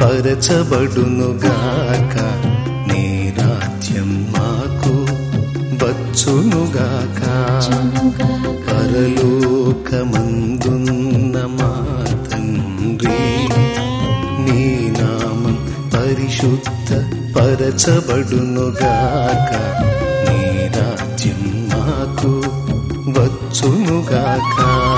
పరచబడునుగాక నీ రాజ్యం మాకు వచ్చునుగాక పరలోకమందున్న మా తండ్రి నీ నామం పరిశుద్ధ పరచబడునుగాక నీ రాజ్యం మాకు వచ్చునుగాక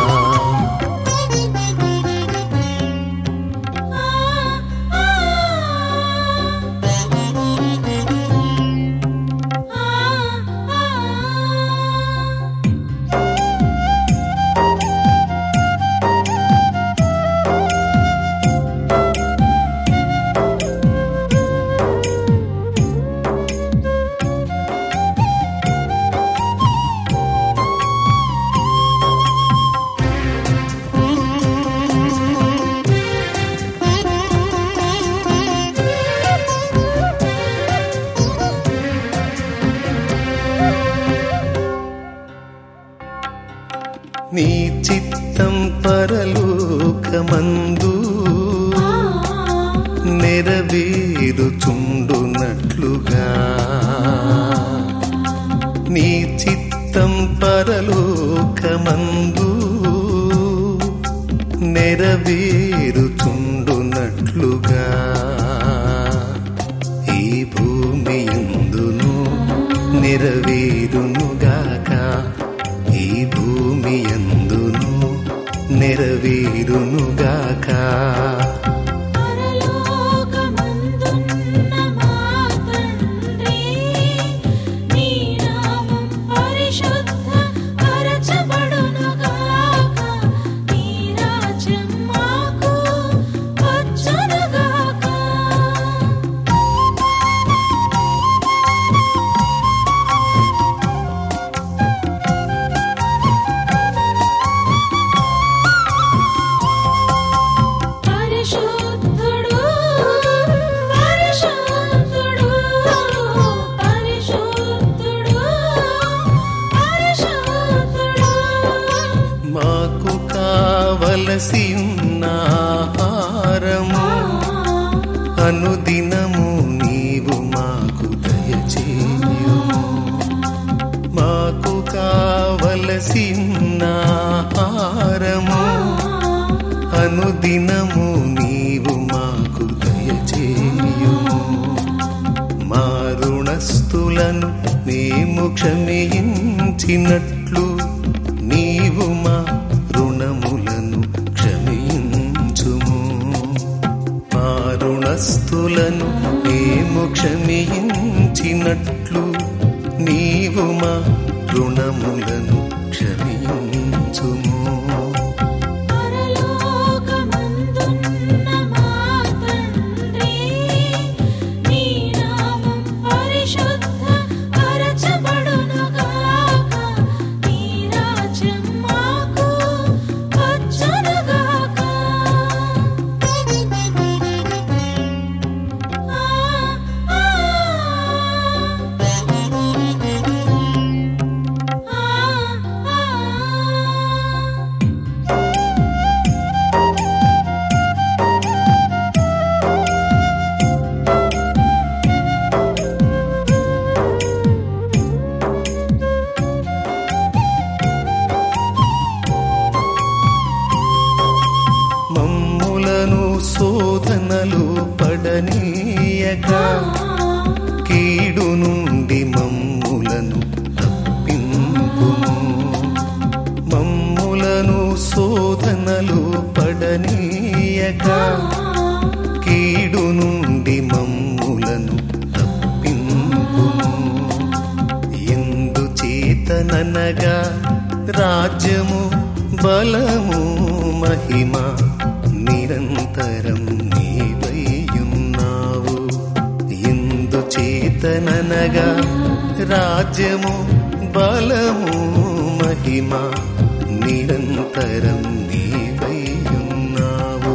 నీ చిత్తం పరలోకమందు నెరవేరుచుండునట్లుగా నీ చిత్తం పరలోకమందు నెరవేరుచుండునట్లుగా ఈ భూమి ఎందును నెరవేరునుగాక ఈ భూమి ఎందును నెరవేరునుగాక పరలోకమందున్న మా తండ్రి నీ నామం పరిశుద్ధ పరచబడునుగాక నీ రాజ్యం మాకు వచ్చునుగాక పరిశుద్ధుడు పరిశుద్ధుడు పరిశుద్ధుడు పరిశుద్ధుడు మాకు కావలసి ఉన్న ఆహారము అనుదినము నీవు మాకు దయచేయు మాకు కావలసి ఉన్న ఆహారము అనుదినము నీవు మాకు దయచేయు మా రుణస్థులను మేము క్షమించినట్లు నీవు మా రుణములను క్షమించుము మా రుణస్థులను మేము క్షమించినట్లు నీవు మా రుణములను క్షమించుము పరలోకమందున్న మా తండ్రి నీ నామం పరిశుద్ధ పరచబడునుగాక నీ రాజ్యం మాకు వచ్చునుగాక ఆ ఆ మమ్ములను శోధనలు పడనీయక కీడు నుండి మమ్ములను తప్పింపుము మమ్ములను శోధనలు పడనీయక కీడు నుండి మమ్ములను తప్పింపుము ఎందు చేతననగా రాజ్యము బలము మహిమ నిరంతరం నీవైయున్నావు ఎందు చేతననగా రాజ్యము బలము మహిమ నిరంతరం నీవైయున్నావు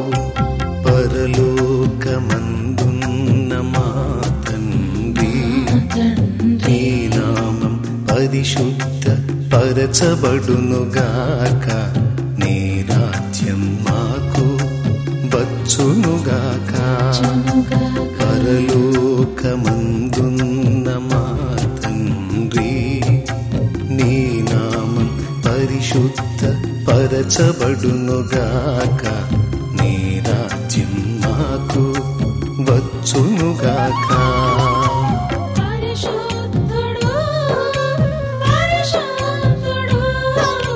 పరలోకమందున్న మా తండ్రి నీ నామం పరిశుద్ధ పరచబడునుగాక నీ రాజ్యం మాకు వచ్చునుగాక పరచబడునుగాక నీ రాజ్యం మాకు వచ్చునుగాక పరిశుద్ధుడు పరిశుద్ధుడు